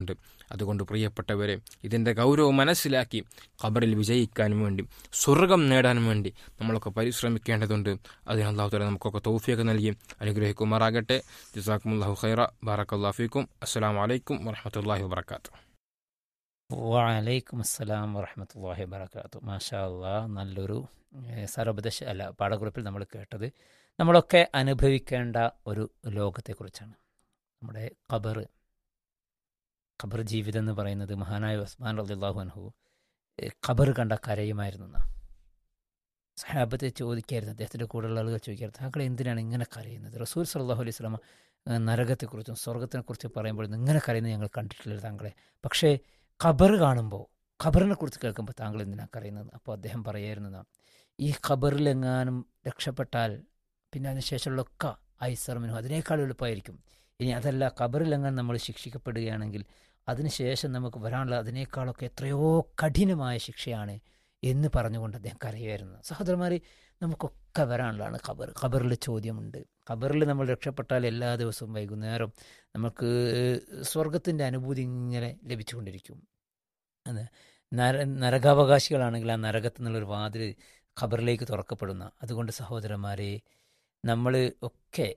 ചെയ്യേണ്ടതുണ്ട് അതുകൊണ്ട് പ്രിയപ്പെട്ടവരെ ഇതിൻ്റെ ഗൗരവം മനസ്സിലാക്കി ഖബറിൽ വിജയിക്കാനും വേണ്ടി സ്വർഗം നേടാനും വേണ്ടി നമ്മളൊക്കെ പരിശ്രമിക്കേണ്ടതുണ്ട് അതിന് അള്ളാഹു തല നമുക്കൊക്കെ തൗഫിയൊക്കെ നൽകി അനുഗ്രഹിക്കുമാറാകട്ടെ ജസാക്കുമുല്ലാഹു ഖൈറ ബാറക്കല്ലാഫിക്കും അസ്സാം വലൈക്കും വറഹമത്തല്ലാഹി വാബർക്കാത്തു വലൈക്കും അസ്സലാം വറഹമത്തല്ലാഹി വബർക്കാത്തു മാഷാ അള്ളാ നല്ലൊരു സർവദേശ അല്ല പാഠക്കുറിപ്പിൽ നമ്മൾ കേട്ടത് നമ്മളൊക്കെ അനുഭവിക്കേണ്ട ഒരു ലോകത്തെക്കുറിച്ചാണ് നമ്മുടെ ഖബർ ഖബർ ജീവിതം എന്ന് പറയുന്നത് മഹാനായ ഉസ്മാൻ റളിയല്ലാഹു അൻഹു ഖബർ കണ്ട കരയുമായിരുന്നു എന്നാ സഹാബത്തെ ചോദിക്കായിരുന്നു അദ്ദേഹത്തിൻ്റെ കൂടെയുള്ള ആളുകൾ ചോദിക്കായിരുന്നു താങ്കൾ എന്തിനാണ് ഇങ്ങനെ കരയുന്നത് റസൂൽ സല്ലാഹു അലൈഹി സ്വലാമ നരകത്തെക്കുറിച്ചും സ്വർഗത്തിനെക്കുറിച്ചും പറയുമ്പോൾ ഇങ്ങനെ കരയുന്നത് ഞങ്ങൾ കണ്ടിട്ടില്ല താങ്കളെ പക്ഷേ ഖബർ കാണുമ്പോൾ ഖബറിനെ കുറിച്ച് കേൾക്കുമ്പോൾ താങ്കൾ എന്തിനാണ് കരയുന്നത് അപ്പോൾ അദ്ദേഹം പറയായിരുന്നു ഈ ഖബറിലെങ്ങാനും രക്ഷപ്പെട്ടാൽ പിന്നെ അതിനുശേഷമുള്ളൊക്കെ ഐസർമിനും അതിനേക്കാൾ എളുപ്പമായിരിക്കും ഇനി അതല്ല ഖബറിലെങ്ങാൻ നമ്മൾ ശിക്ഷിക്കപ്പെടുകയാണെങ്കിൽ അതിനുശേഷം നമുക്ക് വരാനുള്ള അതിനേക്കാളൊക്കെ എത്രയോ കഠിനമായ ശിക്ഷയാണ് എന്ന് പറഞ്ഞുകൊണ്ട് അദ്ദേഹം കരയുമായിരുന്നു സഹോദരന്മാരെ നമുക്കൊക്കെ വരാനുള്ളതാണ് ഖബർ ഖബറിൽ ചോദ്യമുണ്ട് ഖബറിൽ നമ്മൾ രക്ഷപ്പെട്ടാൽ എല്ലാ ദിവസവും വൈകുന്നേരം നമുക്ക് സ്വർഗത്തിൻ്റെ അനുഭൂതി ഇങ്ങനെ ലഭിച്ചുകൊണ്ടിരിക്കും അത് നര നരകാവകാശികളാണെങ്കിൽ ആ നരകത്തു നിന്നുള്ളൊരു വാതിൽ ഖബറിലേക്ക് തുറക്കപ്പെടുന്ന അതുകൊണ്ട് സഹോദരന്മാരെ നമ്മൾ ഒക്കെ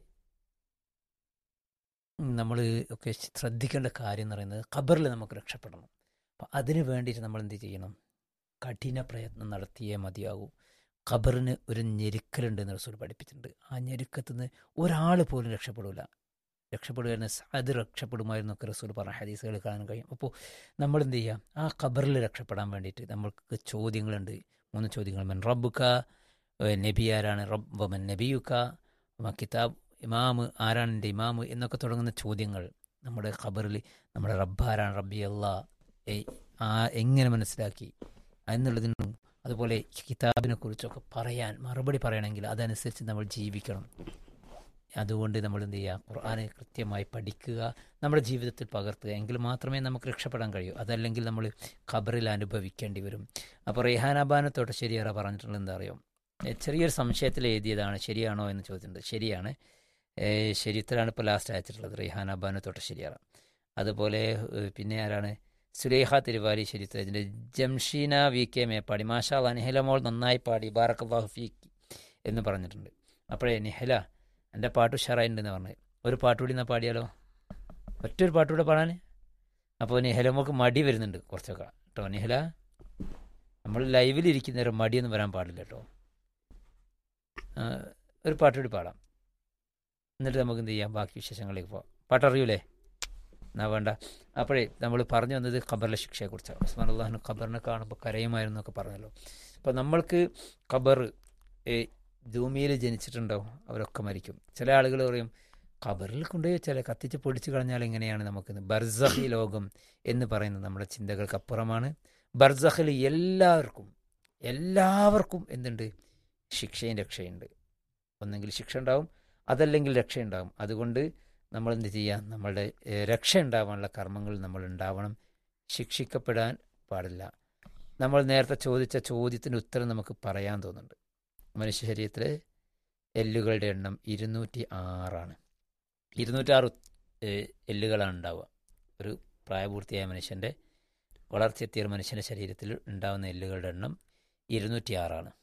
നമ്മൾ ഒക്കെ ശ്രദ്ധിക്കേണ്ട കാര്യം എന്ന് പറയുന്നത് ഖബറിൽ നമുക്ക് രക്ഷപ്പെടണം അപ്പം അതിന് വേണ്ടിയിട്ട് നമ്മൾ എന്ത് ചെയ്യണം കഠിന പ്രയത്നം നടത്തിയേ മതിയാകൂ ഖബറിന് ഒരു ഞെരുക്കലുണ്ട് എന്ന് റസൂൽ പഠിപ്പിച്ചിട്ടുണ്ട് ആ ഞെരുക്കത്തിൽ നിന്ന് ഒരാൾ പോലും രക്ഷപ്പെടില്ല രക്ഷപ്പെടുകയെന്ന് അത് രക്ഷപ്പെടുമായിരുന്നു ഒക്കെ റസൂൽ പറഞ്ഞ ഹദീസുകൾ കാണാൻ കഴിയും അപ്പോൾ നമ്മൾ എന്ത് ചെയ്യാം ആ ഖബറിൽ രക്ഷപ്പെടാൻ വേണ്ടിയിട്ട് നമ്മൾക്ക് ചോദ്യങ്ങളുണ്ട് മൂന്ന് ചോദ്യങ്ങൾ മൻ റബ്ബുക്ക നബി ആരാണ് റബ്ബ് മൻ നബിയുക്ക കിതാബ് ഇമാമ് ആരാണ് എൻ്റെ ഇമാമ് എന്നൊക്കെ തുടങ്ങുന്ന ചോദ്യങ്ങൾ നമ്മുടെ ഖബറിൽ നമ്മുടെ റബ്ബാരാണ് റബ്ബി അല്ലാ ആ എങ്ങനെ മനസ്സിലാക്കി എന്നുള്ളതിനും അതുപോലെ കിതാബിനെ കുറിച്ചൊക്കെ പറയാൻ മറുപടി പറയണമെങ്കിൽ അതനുസരിച്ച് നമ്മൾ ജീവിക്കണം അതുകൊണ്ട് നമ്മൾ എന്ത് ചെയ്യുക ഖുർആനെ കൃത്യമായി പഠിക്കുക നമ്മുടെ ജീവിതത്തിൽ പകർത്തുക എങ്കിൽ മാത്രമേ നമുക്ക് രക്ഷപ്പെടാൻ കഴിയൂ അതല്ലെങ്കിൽ നമ്മൾ ഖബറിൽ അനുഭവിക്കേണ്ടി വരും അപ്പോൾ റെഹാനാബാനത്തോട്ട് ശരിയേറെ പറഞ്ഞിട്ടുള്ളത് എന്താ അറിയോ ചെറിയൊരു സംശയത്തിൽ എഴുതിയതാണ് ശരിയാണോ എന്ന് ചോദിച്ചിട്ടുണ്ട് ശരിയാണ് ശരിത്തിലാണ് ഇപ്പോൾ ലാസ്റ്റ് അയച്ചിട്ടുള്ളത് റെഹാനാബാനത്തോട്ട് ശരിയാറ അതുപോലെ പിന്നെ ആരാണ് സുലേഹ തിരുവാലി ശരിത്ത് ഇതിൻ്റെ ജംഷീന വി കെ മേപ്പാടി മാഷാ നിഹലമോൾ നന്നായി പാടി ബാറക്കല്ലാഹു ഫീക്ക് എന്ന് പറഞ്ഞിട്ടുണ്ട് അപ്പോഴേ നിഹല എൻ്റെ പാട്ട് ഉഷാറായിട്ടുണ്ടെന്ന് പറഞ്ഞത് ഒരു പാട്ടുകൂടി എന്നാൽ പാടിയാലോ ഒറ്റൊരു പാട്ടുകൂടെ പാടാൻ അപ്പോൾ നിഹലമോൾക്ക് മടി വരുന്നുണ്ട് കുറച്ചൊക്കെ കേട്ടോ നിഹല നമ്മൾ ലൈവിൽ ഇരിക്കുന്നേരം മടിയൊന്നും വരാൻ പാടില്ല കേട്ടോ ഒരു പാട്ടുകൂടി പാടാം എന്നിട്ട് നമുക്ക് എന്ത് ചെയ്യാം ബാക്കി വിശേഷങ്ങളിലേക്ക് പോവാം പാട്ടറിയൂലേ എന്നാ വേണ്ട അപ്പോഴേ നമ്മൾ പറഞ്ഞു വന്നത് ഖബറിലെ ശിക്ഷയെക്കുറിച്ചാണ് ഉസ്മാൻ അള്ളാഹിന് ഖബറിനെ കാണുമ്പോൾ കരയുമായിരുന്നു എന്നൊക്കെ പറഞ്ഞല്ലോ അപ്പോൾ നമ്മൾക്ക് ഖബർ ഭൂമിയിൽ ജനിച്ചിട്ടുണ്ടാവും അവരൊക്കെ മരിക്കും ചില ആളുകൾ പറയും ഖബറിൽ കൊണ്ടുപോയി വെച്ചാൽ കത്തിച്ച് പൊടിച്ച് കളഞ്ഞാൽ എങ്ങനെയാണ് നമുക്ക് ബർസഹി ലോകം എന്ന് പറയുന്നത് നമ്മുടെ ചിന്തകൾക്ക് അപ്പുറമാണ് ബർസഹിൽ എല്ലാവർക്കും എല്ലാവർക്കും എന്തുണ്ട് ശിക്ഷയും രക്ഷയുണ്ട് ഒന്നെങ്കിൽ ശിക്ഷ ഉണ്ടാവും അതല്ലെങ്കിൽ രക്ഷയുണ്ടാവും അതുകൊണ്ട് നമ്മൾ എന്ത് ചെയ്യുക നമ്മളുടെ രക്ഷ ഉണ്ടാവാനുള്ള കർമ്മങ്ങൾ നമ്മൾ ഉണ്ടാവണം ശിക്ഷിക്കപ്പെടാൻ പാടില്ല നമ്മൾ നേരത്തെ ചോദിച്ച ചോദ്യത്തിൻ്റെ ഉത്തരം നമുക്ക് പറയാൻ തോന്നുന്നുണ്ട് മനുഷ്യ ശരീരത്തിൽ എല്ലുകളുടെ എണ്ണം ഇരുന്നൂറ്റി ആറാണ് ഇരുന്നൂറ്റാറ് എല്ലുകളാണ് ഉണ്ടാവുക ഒരു പ്രായപൂർത്തിയായ മനുഷ്യൻ്റെ വളർച്ചയെത്തിയ മനുഷ്യൻ്റെ ശരീരത്തിൽ ഉണ്ടാകുന്ന എല്ലുകളുടെ എണ്ണം ഇരുന്നൂറ്റി ആറാണ്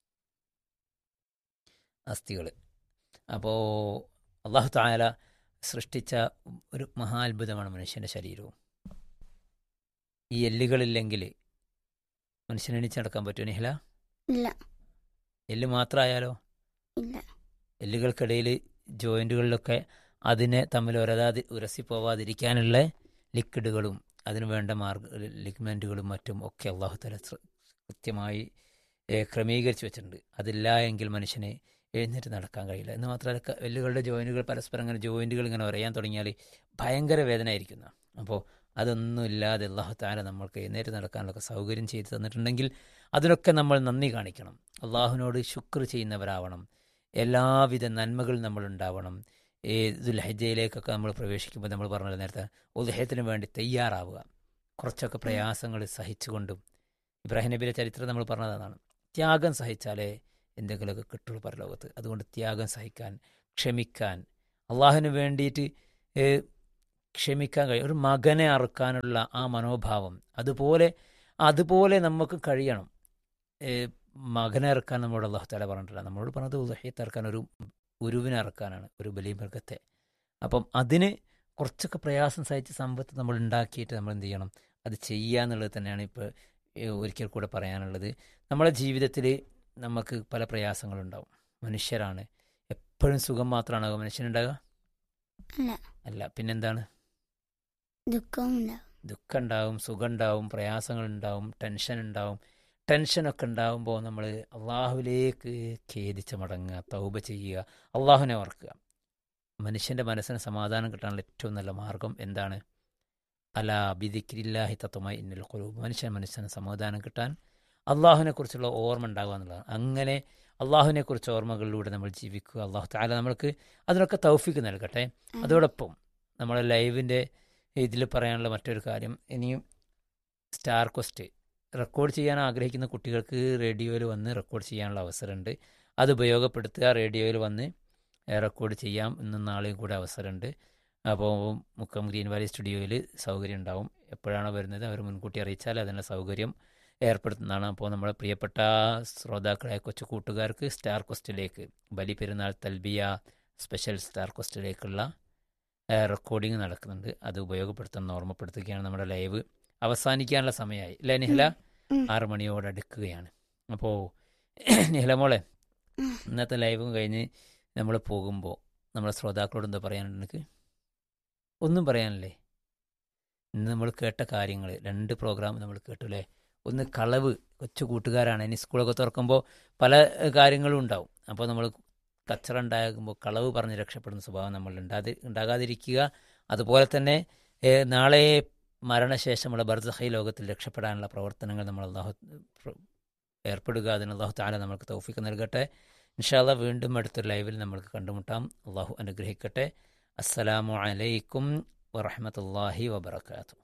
അസ്ഥികൾ അപ്പോൾ അള്ളാഹു തായാല സൃഷ്ടിച്ച ഒരു മഹാത്ഭുതമാണ് മനുഷ്യൻ്റെ ശരീരവും ഈ എല്ലുകളില്ലെങ്കിൽ മനുഷ്യനെ എണീച്ച് നടക്കാൻ പറ്റുമോ നിഹല ഇല്ല എല്ല് മാത്രമായാലോ ഇല്ല എല്ലുകൾക്കിടയിൽ ജോയിൻറ്റുകളിലൊക്കെ അതിനെ തമ്മിൽ ഉരതാതി ഉരസി പോവാതിരിക്കാനുള്ള ലിക്വിഡുകളും അതിനു വേണ്ട മാർഗ ലിഗ്മെൻറ്റുകളും മറ്റും ഒക്കെ അള്ളാഹു തല കൃത്യമായി ക്രമീകരിച്ച് വെച്ചിട്ടുണ്ട് അതില്ല എങ്കിൽ മനുഷ്യനെ എഴുന്നേറ്റ് നടക്കാൻ കഴിയില്ല എന്ന് മാത്രമല്ല എല്ലുകളുടെ ജോയിൻറ്റുകൾ പരസ്പരം അങ്ങനെ ജോയിൻറ്റുകൾ ഇങ്ങനെ ഉറയാൻ തുടങ്ങിയാൽ ഭയങ്കര വേദന ആയിരിക്കുന്ന അപ്പോൾ അതൊന്നും ഇല്ലാതെ അള്ളാഹു താല നമ്മൾക്ക് എഴുന്നേറ്റ് നടക്കാനുള്ള സൗകര്യം ചെയ്തു തന്നിട്ടുണ്ടെങ്കിൽ അതിനൊക്കെ നമ്മൾ നന്ദി കാണിക്കണം അള്ളാഹുവിനോട് ശുക്ർ ചെയ്യുന്നവരാവണം എല്ലാവിധ നന്മകളും നമ്മൾ ഉണ്ടാവണം ഈ ദുൽഹജയിലേക്കൊക്കെ നമ്മൾ പ്രവേശിക്കുമ്പോൾ നമ്മൾ പറഞ്ഞത് നേരത്തെ ഉദഹത്തിന് വേണ്ടി തയ്യാറാവുക കുറച്ചൊക്കെ പ്രയാസങ്ങൾ സഹിച്ചുകൊണ്ടും ഇബ്രാഹിം നബിയുടെ ചരിത്രം നമ്മൾ പറഞ്ഞതാണ് ത്യാഗം സഹിച്ചാലേ എന്തെങ്കിലുമൊക്കെ കിട്ടുള്ളൂ പരലോകത്ത് അതുകൊണ്ട് ത്യാഗം സഹിക്കാൻ ക്ഷമിക്കാൻ അള്ളാഹുവിന് വേണ്ടിയിട്ട് ക്ഷമിക്കാൻ കഴിയും ഒരു മകനെ അറുക്കാനുള്ള ആ മനോഭാവം അതുപോലെ അതുപോലെ നമുക്ക് കഴിയണം ഏ, മകനെ ഇറക്കാൻ നമ്മളോട് അള്ളാഹു താല പറഞ്ഞിട്ടില്ല നമ്മളോട് പറഞ്ഞത് ഉദഹീത്ത് ഇറക്കാൻ ഒരു ഉരുവിനെ ഇറക്കാനാണ് ഒരു ബലിമൃഗത്തെ അപ്പം അതിന് കുറച്ചൊക്കെ പ്രയാസം സഹിച്ച് സമ്പത്ത് നമ്മൾ ഉണ്ടാക്കിയിട്ട് നമ്മൾ എന്ത് ചെയ്യണം അത് ചെയ്യുക എന്നുള്ളത് തന്നെയാണ് ഇപ്പോൾ ഒരിക്കൽ കൂടെ പറയാനുള്ളത് നമ്മളെ ജീവിതത്തിൽ നമുക്ക് പല പ്രയാസങ്ങളുണ്ടാവും മനുഷ്യരാണ് എപ്പോഴും സുഖം മാത്രമാണ് മനുഷ്യനുണ്ടാകുക അല്ല അല്ല പിന്നെന്താണ് ദുഃഖമുണ്ടാവും ദുഃഖം ഉണ്ടാവും സുഖം ഉണ്ടാവും പ്രയാസങ്ങൾ ഉണ്ടാവും ടെൻഷൻ ഉണ്ടാവും ടെൻഷനൊക്കെ ഉണ്ടാവുമ്പോൾ നമ്മൾ അള്ളാഹുവിലേക്ക് ഖേദിച്ച് മടങ്ങുക തൗബ ചെയ്യുക അള്ളാഹുവിനെ ഓർക്കുക മനുഷ്യൻ്റെ മനസ്സിന് സമാധാനം കിട്ടാനുള്ള ഏറ്റവും നല്ല മാർഗം എന്താണ് അല ബിദിക്കില്ലാഹി തത്വമായി ഇന്നൽ കുലൂബ് മനുഷ്യൻ മനുഷ്യന് സമാധാനം കിട്ടാൻ അള്ളാഹുവിനെക്കുറിച്ചുള്ള ഓർമ്മ ഉണ്ടാകുക എന്നുള്ളതാണ് അങ്ങനെ അള്ളാഹുവിനെക്കുറിച്ച് ഓർമ്മകളിലൂടെ നമ്മൾ ജീവിക്കുക അള്ളാഹു താല നമ്മൾക്ക് അതിനൊക്കെ തൗഫിക്ക് നൽകട്ടെ അതോടൊപ്പം നമ്മുടെ ലൈവിൻ്റെ ഇതിൽ പറയാനുള്ള മറ്റൊരു കാര്യം ഇനിയും സ്റ്റാർ ക്വസ്റ്റ് റെക്കോർഡ് ചെയ്യാൻ ആഗ്രഹിക്കുന്ന കുട്ടികൾക്ക് റേഡിയോയിൽ വന്ന് റെക്കോർഡ് ചെയ്യാനുള്ള അവസരമുണ്ട് അത് ഉപയോഗപ്പെടുത്തുക റേഡിയോയിൽ വന്ന് ഏഹ്, റെക്കോർഡ് ചെയ്യാം ഇന്നും നാളെയും കൂടെ അവസരമുണ്ട് അപ്പോൾ മുക്കം ഗ്രീൻ വാലി സ്റ്റുഡിയോയിൽ സൗകര്യം ഉണ്ടാവും എപ്പോഴാണോ വരുന്നത് അവർ മുൻകൂട്ടി അറിയിച്ചാൽ അതിനുള്ള സൗകര്യം ഏർപ്പെടുത്തുന്നതാണ് അപ്പോൾ നമ്മുടെ പ്രിയപ്പെട്ട ശ്രോതാക്കളെ കൊച്ചു കൂട്ടുകാർക്ക് സ്റ്റാർ ക്വസ്റ്റിലേക്ക് ബലി പെരുന്നാൾ തൽബിയ സ്പെഷ്യൽ സ്റ്റാർ ക്വസ്റ്റിലേക്കുള്ള റെക്കോർഡിംഗ് നടക്കുന്നുണ്ട് അത് ഉപയോഗപ്പെടുത്തുന്ന ഓർമ്മപ്പെടുത്തുകയാണ് നമ്മുടെ ലൈവ് അവസാനിക്കാനുള്ള സമയമായി അല്ലേ നിഹല ഉം. ആറ് മണിയോട് അടുക്കുകയാണ് അപ്പോൾ നിഹല മോളെ ഉം. ഇന്നത്തെ ലൈവും കഴിഞ്ഞ് നമ്മൾ പോകുമ്പോൾ നമ്മുടെ ശ്രോതാക്കളോട് എന്താ പറയാനുണ്ട് എനിക്ക് ഒന്നും പറയാനില്ലേ ഇന്ന് നമ്മൾ കേട്ട കാര്യങ്ങൾ രണ്ട് പ്രോഗ്രാം നമ്മൾ കേട്ടു അല്ലേ ഒന്ന് കളവ് കൊച്ചു കൂട്ടുകാരാണ് ഇനി സ്കൂളൊക്കെ തുറക്കുമ്പോൾ പല ഏഹ്, കാര്യങ്ങളും ഉണ്ടാവും അപ്പോൾ നമ്മൾ കച്ചറ ഉണ്ടാകുമ്പോൾ കളവ് പറഞ്ഞ് രക്ഷപ്പെടുന്ന സ്വഭാവം നമ്മൾ ഉണ്ടാതി ഉണ്ടാകാതിരിക്കുക അതുപോലെ തന്നെ ഏഹ്, നാളെ മരണശേഷമുള്ള ബർസഹി ലോകത്തിൽ രക്ഷപ്പെടാനുള്ള പ്രവർത്തനങ്ങൾ നമ്മൾ അള്ളാഹു പ്ര- ഏർപ്പെടുക അതിന് അള്ളാഹു താല നമ്മൾക്ക് തൗഫിക്ക് നൽകട്ടെ ഇൻഷാല്ല വീണ്ടും അടുത്തൊരു ലൈവിൽ നമ്മൾക്ക് കണ്ടുമുട്ടാം അള്ളാഹു അനുഗ്രഹിക്കട്ടെ അസ്സലാമു അലൈക്കും വറഹമത്തല്ലാഹി വബർക്കാത്തു